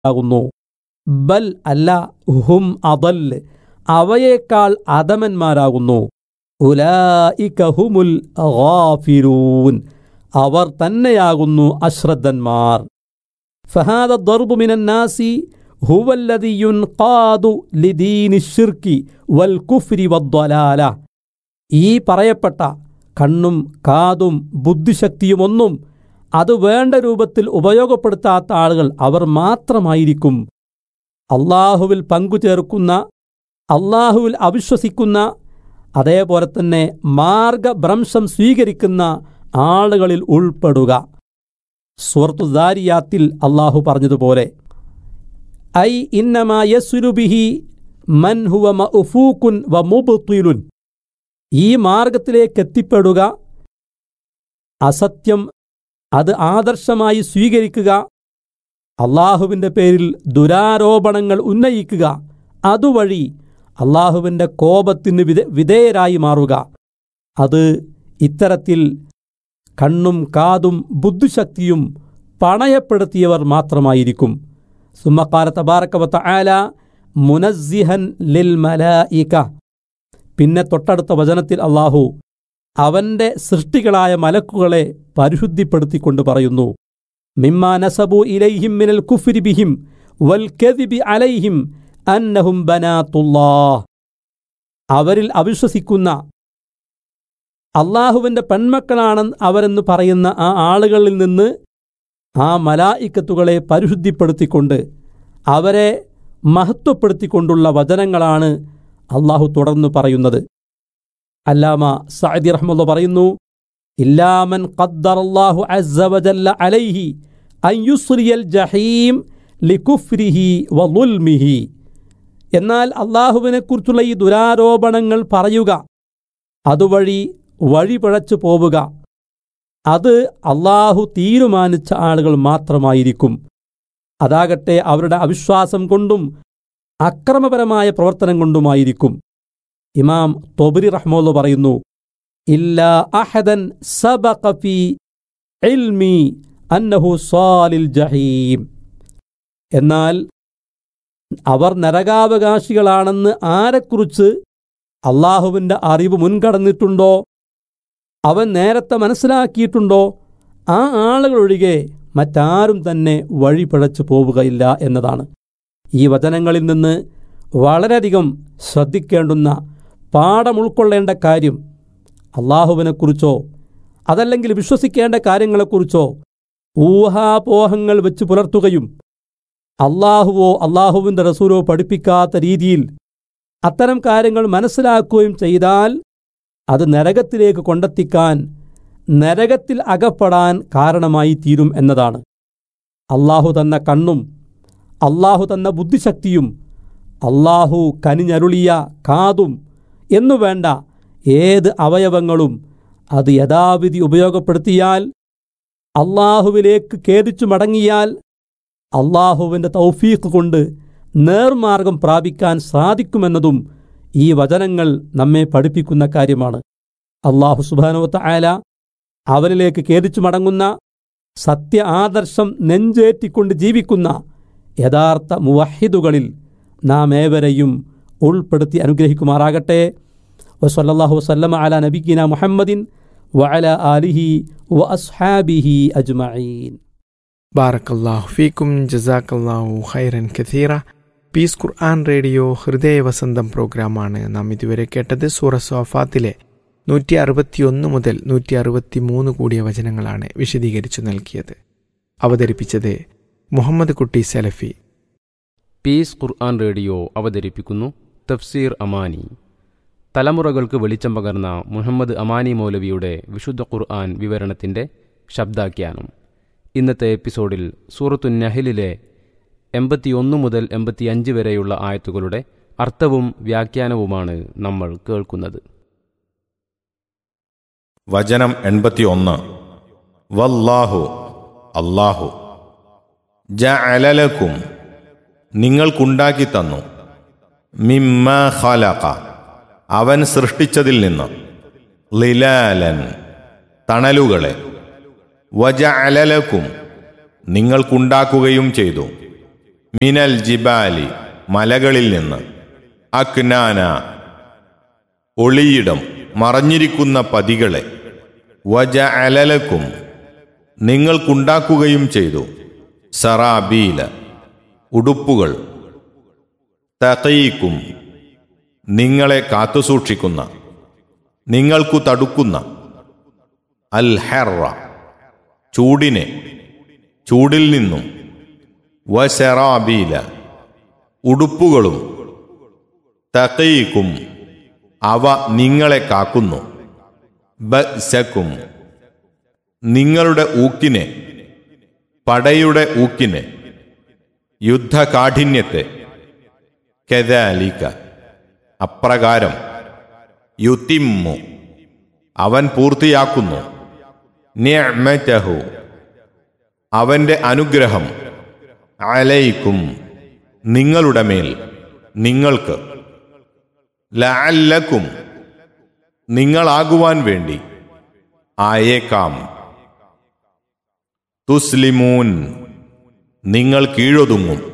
ആകുന്നു ബൽ അല്ല ഹും അതൽ അവയേക്കാൾ അധമന്മാരാകുന്നു ഉലായിക ഹുമുൽ ഗാഫിരൂൻ അവർ തന്നെയാകുന്നു അശ്രദ്ധന്മാർ فهذا الضرب من الناس هو الذي ينقاد لدين الشرك والكفر والضلالة ഈ പറയപ്പെട്ട കണ്ണും കാതും ബുദ്ധിശക്തിയുമൊന്നും അത് വേണ്ട രൂപത്തിൽ ഉപയോഗപ്പെടുത്താത്ത ആളുകൾ അവർ മാത്രമായിരിക്കും അള്ളാഹുവിൽ പങ്കുചേർക്കുന്ന അള്ളാഹുവിൽ അവിശ്വസിക്കുന്ന അതേപോലെ തന്നെ മാർഗഭ്രംശം സ്വീകരിക്കുന്ന ആളുകളിൽ ഉൾപ്പെടുക സുഹൃത്തു ദാരിയാത്തിൽ അള്ളാഹു പറഞ്ഞതുപോലെ ഐ ഇന്നമായസുരുബിഹി മൻ ഹുവ മഉഫൂക്കുൻ വ മുബ്തിലുൻ ഈ മാർഗത്തിലേക്ക് എത്തിപ്പെടുക അസത്യം അത് ആദർശമായി സ്വീകരിക്കുക അള്ളാഹുവിൻ്റെ പേരിൽ ദുരാരോപണങ്ങൾ ഉന്നയിക്കുക അതുവഴി അള്ളാഹുവിൻ്റെ കോപത്തിന് വിധേ വിധേയരായി മാറുക അത് ഇത്തരത്തിൽ കണ്ണും കാതും ബുദ്ധിശക്തിയും പണയപ്പെടുത്തിയവർ മാത്രമായിരിക്കും സുമ്മക്കാല തബാറക്കവത്ത ആല മുനസ്സിഹൻ ലിൽ മലായിക പിന്നെ തൊട്ടടുത്ത വചനത്തിൽ അള്ളാഹു അവന്റെ സൃഷ്ടികളായ മലക്കുകളെ പരിശുദ്ധിപ്പെടുത്തിക്കൊണ്ട് പറയുന്നു മിമ്മാ നസബു ഇലൈഹിം മിനൽ കുഫ്രി ബിഹിം വൽ കദിബി അലൈഹിം അന്നഹും ബനാത്തുല്ലാഹ് അവരിൽ അവിശ്വസിക്കുന്ന അള്ളാഹുവിൻ്റെ പെൺമക്കളാണ് അവരെന്ന് പറയുന്ന ആ ആളുകളിൽ നിന്ന് ആ മലായിക്കത്തുകളെ പരിശുദ്ധിപ്പെടുത്തിക്കൊണ്ട് അവരെ മഹത്വപ്പെടുത്തിക്കൊണ്ടുള്ള വചനങ്ങളാണ് അള്ളാഹു തുടർന്ന് പറയുന്നത് അല്ലാമ സഅദി റഹ്മുള്ള പറയുന്നു ഇല്ലാമൻ ഖദ്ദറല്ലാഹു അസ്സ വജല്ല അലൈഹി അൻ യുസ്രിയൽ ജഹീം ലികുഫ്രിഹി വളുൽമിഹി എന്നാൽ അള്ളാഹുവിനെക്കുറിച്ചുള്ള ഈ ദുരാരോപണങ്ങൾ പറയുക അതുവഴി വഴിപിഴച്ചു പോവുക അത് അള്ളാഹു തീരുമാനിച്ച ആളുകൾ മാത്രമായിരിക്കും അതാകട്ടെ അവരുടെ അവിശ്വാസം കൊണ്ടും അക്രമപരമായ പ്രവർത്തനം കൊണ്ടുമായിരിക്കും ഇമാം തൊബരി റഹ്മോല് പറയുന്നു ഇല്ല അഹദൻ സബഖ ഫീ ഇൽമി അന്നഹു സാലിൽ ജഹീം എന്നാൽ അവർ നരകാവകാശികളാണെന്ന് ആരെക്കുറിച്ച് അള്ളാഹുവിൻ്റെ അറിവ് മുൻകടന്നിട്ടുണ്ടോ അവൻ നേരത്തെ മനസ്സിലാക്കിയിട്ടുണ്ടോ ആ ആളുകളൊഴികെ മറ്റാരും തന്നെ വഴി പിഴച്ചു പോവുകയില്ല എന്നതാണ് ഈ വചനങ്ങളിൽ നിന്ന് വളരെയധികം ശ്രദ്ധിക്കേണ്ടുന്ന പാഠം ഉൾക്കൊള്ളേണ്ട കാര്യം അള്ളാഹുവിനെക്കുറിച്ചോ അതല്ലെങ്കിൽ വിശ്വസിക്കേണ്ട കാര്യങ്ങളെക്കുറിച്ചോ ഊഹാപോഹങ്ങൾ വെച്ച് പുലർത്തുകയും അള്ളാഹുവോ അള്ളാഹുവിൻ്റെ റസൂലോ പഠിപ്പിക്കാത്ത രീതിയിൽ അത്തരം കാര്യങ്ങൾ മനസ്സിലാക്കുകയും ചെയ്താൽ അത് നരകത്തിലേക്ക് കൊണ്ടെത്തിക്കാൻ നരകത്തിൽ അകപ്പെടാൻ കാരണമായി തീരും എന്നതാണ് അള്ളാഹു തന്ന കണ്ണും അള്ളാഹു തന്ന ബുദ്ധിശക്തിയും അള്ളാഹു കനിഞ്ഞരുളിയ കാതും എന്നു വേണ്ട ഏത് അവയവങ്ങളും അത് യഥാവിധി ഉപയോഗപ്പെടുത്തിയാൽ അള്ളാഹുവിലേക്ക് ഖേദിച്ചു മടങ്ങിയാൽ അള്ളാഹുവിൻ്റെ തൗഫീഖ് കൊണ്ട് നേർമാർഗം പ്രാപിക്കാൻ സാധിക്കുമെന്നതും ഈ വചനങ്ങൾ നമ്മെ പഠിപ്പിക്കുന്ന കാര്യമാണ് അള്ളാഹു സുബാനുവത്ത ആല അവനിലേക്ക് ഖേദിച്ചു മടങ്ങുന്ന സത്യ ആദർശം നെഞ്ചേറ്റിക്കൊണ്ട് ജീവിക്കുന്ന യഥാർത്ഥ മുവഹിദുകളിൽ നാം ഏവരെയും ഉൾപ്പെടുത്തി അനുഗ്രഹിക്കുമാറാകട്ടെ വസല്ലാഹു വസ്ലമ അല നബിഗിന മുഹമ്മദിൻ വഅല ആലിഹി വ അസ്ഹാബിഹി അജ്മഈൻ ബാറക്കല്ലാഹു ഫീക്കും ജസാക്കല്ലാഹു ഖൈറൻ കഥീറ പീസ് ഖുർആൻ റേഡിയോ ഹൃദയവസന്തം പ്രോഗ്രാമാണ് നാം ഇതുവരെ കേട്ടത് സൂറ സോഫാത്തിലെ നൂറ്റി അറുപത്തിയൊന്ന് മുതൽ നൂറ്റി അറുപത്തി മൂന്ന് കൂടിയ വചനങ്ങളാണ് വിശദീകരിച്ചു നൽകിയത് അവതരിപ്പിച്ചത് മുഹമ്മദ് കുട്ടി സലഫി പീസ് ഖുർആൻ റേഡിയോ അവതരിപ്പിക്കുന്നു തഫ്സീർ അമാനി തലമുറകൾക്ക് വെളിച്ചം പകർന്ന മുഹമ്മദ് അമാനി മൗലവിയുടെ വിശുദ്ധ ഖുർആൻ വിവരണത്തിൻ്റെ ശബ്ദാഖ്യാനം ഇന്നത്തെ എപ്പിസോഡിൽ സൂറത്തു നഹലിലെ എൺപത്തിയൊന്ന് മുതൽ എൺപത്തിയഞ്ച് വരെയുള്ള ആയത്തുകളുടെ അർത്ഥവും വ്യാഖ്യാനവുമാണ് നമ്മൾ കേൾക്കുന്നത് വചനം എൺപത്തിയൊന്ന് വല്ലാഹു അല്ലാഹു ജഅലലക്കും നിങ്ങൾക്കുണ്ടാക്കി തന്നു മിമ്മ ഖലഖ അവൻ സൃഷ്ടിച്ചതിൽ നിന്ന് ലിലാലൻ തണലുകളെ വജഅലലക്കും നിങ്ങൾക്കുണ്ടാക്കുകയും ചെയ്തു മിനൽ ജിബാലി മലകളിൽ നിന്ന് അക്നാന ഒളിയിടം മറഞ്ഞിരിക്കുന്ന പതികളെ വജ അലലക്കും നിങ്ങൾക്കുണ്ടാക്കുകയും ചെയ്തു സറാബീല ഉടുപ്പുകൾ തകയിക്കും നിങ്ങളെ കാത്തുസൂക്ഷിക്കുന്ന നിങ്ങൾക്കു തടുക്കുന്ന അൽ ഹെറ ചൂടിനെ ചൂടിൽ നിന്നും വശറാബീല ഉടുപ്പുകളും തകയിക്കും അവ നിങ്ങളെ കാക്കുന്നു ബസക്കും നിങ്ങളുടെ ഊക്കിനെ പടയുടെ ഊക്കിനെ യുദ്ധകാഠിന്യത്തെ കെതാലിക്ക അപ്രകാരം യുത്തിമ്മു അവൻ പൂർത്തിയാക്കുന്നു നിഅ്മതഹു അവന്റെ അനുഗ്രഹം അലൈക്കും നിങ്ങളുടെ മേൽ നിങ്ങൾക്ക് ലഅല്ലക്കും നിങ്ങളാകുവാൻ വേണ്ടി ആയേക്കാം തുസ്ലിമൂൻ നിങ്ങൾ കീഴൊതുങ്ങും